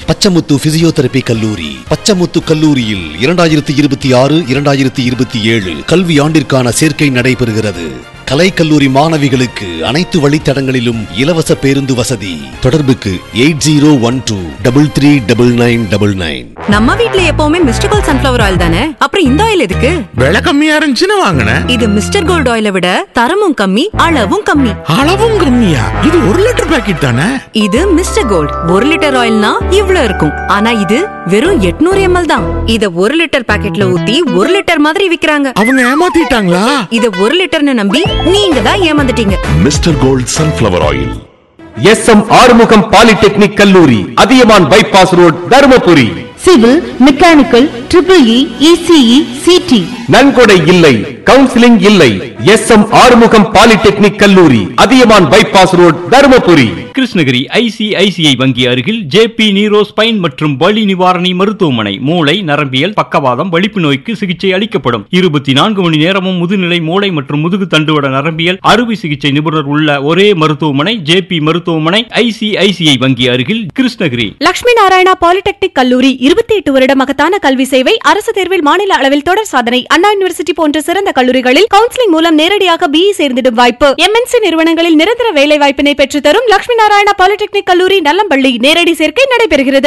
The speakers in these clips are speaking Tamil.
பச்சமுத்து பிசியோதெரபி கல்லூரி பச்சமுத்து கல்லூரியில் இரண்டாயிரத்தி இருபத்தி ஆறு இரண்டாயிரத்தி இருபத்தி ஏழு கல்வி ஆண்டிற்கான சேர்க்கை நடைபெறுகிறது கலை கல்லூரி மாணவிகளுக்கு அனைத்து வழித்தடங்களிலும் இலவச பேருந்து வசதி தொடர்புக்கு eight zero one two double three double nine double nine நம்ம வீட்ல எப்பவுமே மிஸ்டர் கோல்ட் சன்ஃபிளவர் ஆயில் தானே அப்புறம் இந்த ஆயில் எதுக்கு விலை கம்மியா இருந்துச்சுன்னு வாங்கினேன் இது மிஸ்டர் கோல்ட் ஆயிலை விட தரமும் கம்மி அளவும் கம்மி அளவும் கம்மியா இது ஒரு லிட்டர் பாக்கெட் தானே இது மிஸ்டர் கோல்ட் ஒரு லிட்டர் ஆயில்னா இவ்ளோ இருக்கும் ஆனா இது வெறும் 800 எம்எல் தான் இத ஒரு லிட்டர் பாக்கெட்ல ஊத்தி ஒரு லிட்டர் மாதிரி விக்கிறாங்க அவங்க ஏமாத்திட்டாங்களா இத ஒரு லிட்டர்னு நம்பி நீங்க தான் ஏமாந்துட்டீங்க mister gold sunflower oil S M Arumugam polytechnic கல்லூரி Athiyaman bypass road Dharmapuri civil mechanical triple E ECE CT நன்கொடை இல்லை கவுன்சிலிங் இல்லை எஸ் எம் ஆறுமுகம் பாலிடெக்னிக் கல்லூரி Athiyaman bypass road Dharmapuri Krishnagiri ICICI வங்கி அருகில் ஜேபி நீரோ ஸ்பைன் மற்றும் வலி நிவாரணி மருத்துவமனை மூளை நரம்பியல் பக்கவாதம் வலிப்பு நோய்க்கு சிகிச்சை அளிக்கப்படும் இருபத்தி நான்கு மணி நேரமும் முதுநிலை மூளை மற்றும் முதுகு தண்டுவட நரம்பியல் அறுவை சிகிச்சை நிபுணர் உள்ள ஒரே மருத்துவமனை ஜேபி மருத்துவமனை ஐசிஐசிஐ வங்கி அருகில் கிருஷ்ணகிரி லட்சுமி நாராயணா பாலிடெக்னிக் கல்லூரி இருபத்தி எட்டு வருட மகத்தான கல்வி சேவை அரசு தேர்வில் மாநில அளவில் தொடர் சாதனை அண்ணா யூனிவர்சிட்டி போன்ற சிறந்த கல்லூரிகளில் கவுன்சிலிங் மூலம் நேரடியாக பிஇ சேர்ந்திடும் வாய்ப்பு எம்என்சி நிறுவனங்களில் நிரந்தர வேலை வாய்ப்பினை பெற்றுத்தரும் லட்சுமி நாராயணா பாலிடெக்னிக் கல்லூரி நல்லம்பள்ளி நேரடி சேர்க்கை நடைபெறுகிறது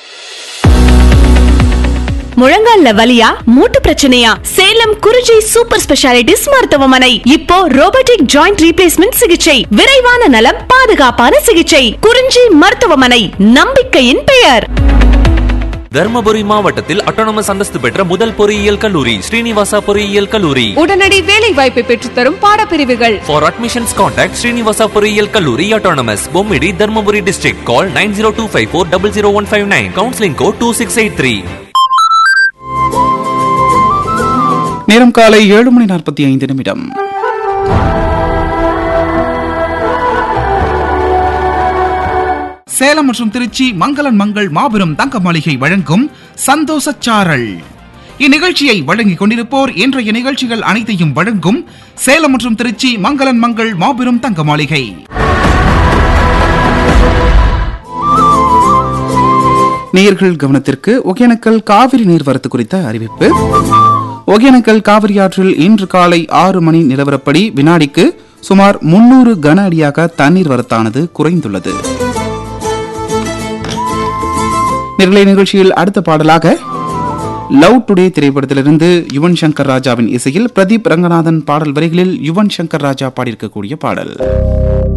முழங்கால்ல வலியா மூட்டு பிரச்சனையா சேலம் குறிஞ்சி சூப்பர் ஸ்பெஷாலிட்டிஸ் மருத்துவமனை இப்போ ரோபோட்டிக் ஜாயிண்ட் ரீப்ளேஸ்மெண்ட் சிகிச்சை விரைவான நலம் பாதுகாப்பான சிகிச்சை குறிஞ்சி மருத்துவமனை நம்பிக்கையின் பெயர் தர்மபுரி மாவட்டத்தில் அட்டானமஸ் அந்தஸ்து பெற்ற முதல் பொறியியல் கல்லூரி ஸ்ரீனிவாசா பொறியியல் கல்லூரி உடனடி வேலை வாய்ப்பை பெற்றுத்தரும் பாடப்பிரிவுகள் For admissions contact Srinivasa பொறியியல் கல்லூரி autonomous Bommidi Dharmapuri district call 9025400159 counseling code 2683 நேரம் காலை ஏழு மணி நாற்பத்தி ஐந்து நிமிடம் சேலம் மற்றும் திருச்சி மங்களன் மங்கள் மாபெரும் தங்க மாளிகை வழங்கும் சந்தோஷ சாரல் இந்நிகழ்ச்சியை வழங்கிக் கொண்டிருப்போர் இன்றைய நிகழ்ச்சிகள் அனைத்தையும் வழங்கும் சேலம் மற்றும் திருச்சி மங்களன் மங்கள் மாபெரும் தங்க மாளிகை நேயர்கள் கவனத்திற்கு ஒகேனக்கல் காவிரி நீர்வரத்து குறித்த அறிவிப்பு ஒகேனக்கல் காவிரி ஆற்றில் இன்று காலை ஆறு மணி நிலவரப்படி வினாடிக்கு சுமார் முன்னூறு கன அடியாக தண்ணீர் வரத்தானது குறைந்துள்ளது நிர்ணய நிகழ்ச்சியில் அடுத்த பாடலாக லவ் டுடே திரைப்படத்திலிருந்து யுவன் சங்கர் ராஜாவின் இசையில் பிரதீப் ரங்கநாதன் பாடல் வரிகளில் யுவன் சங்கர் ராஜா பாடியிருக்கக்கூடிய பாடல்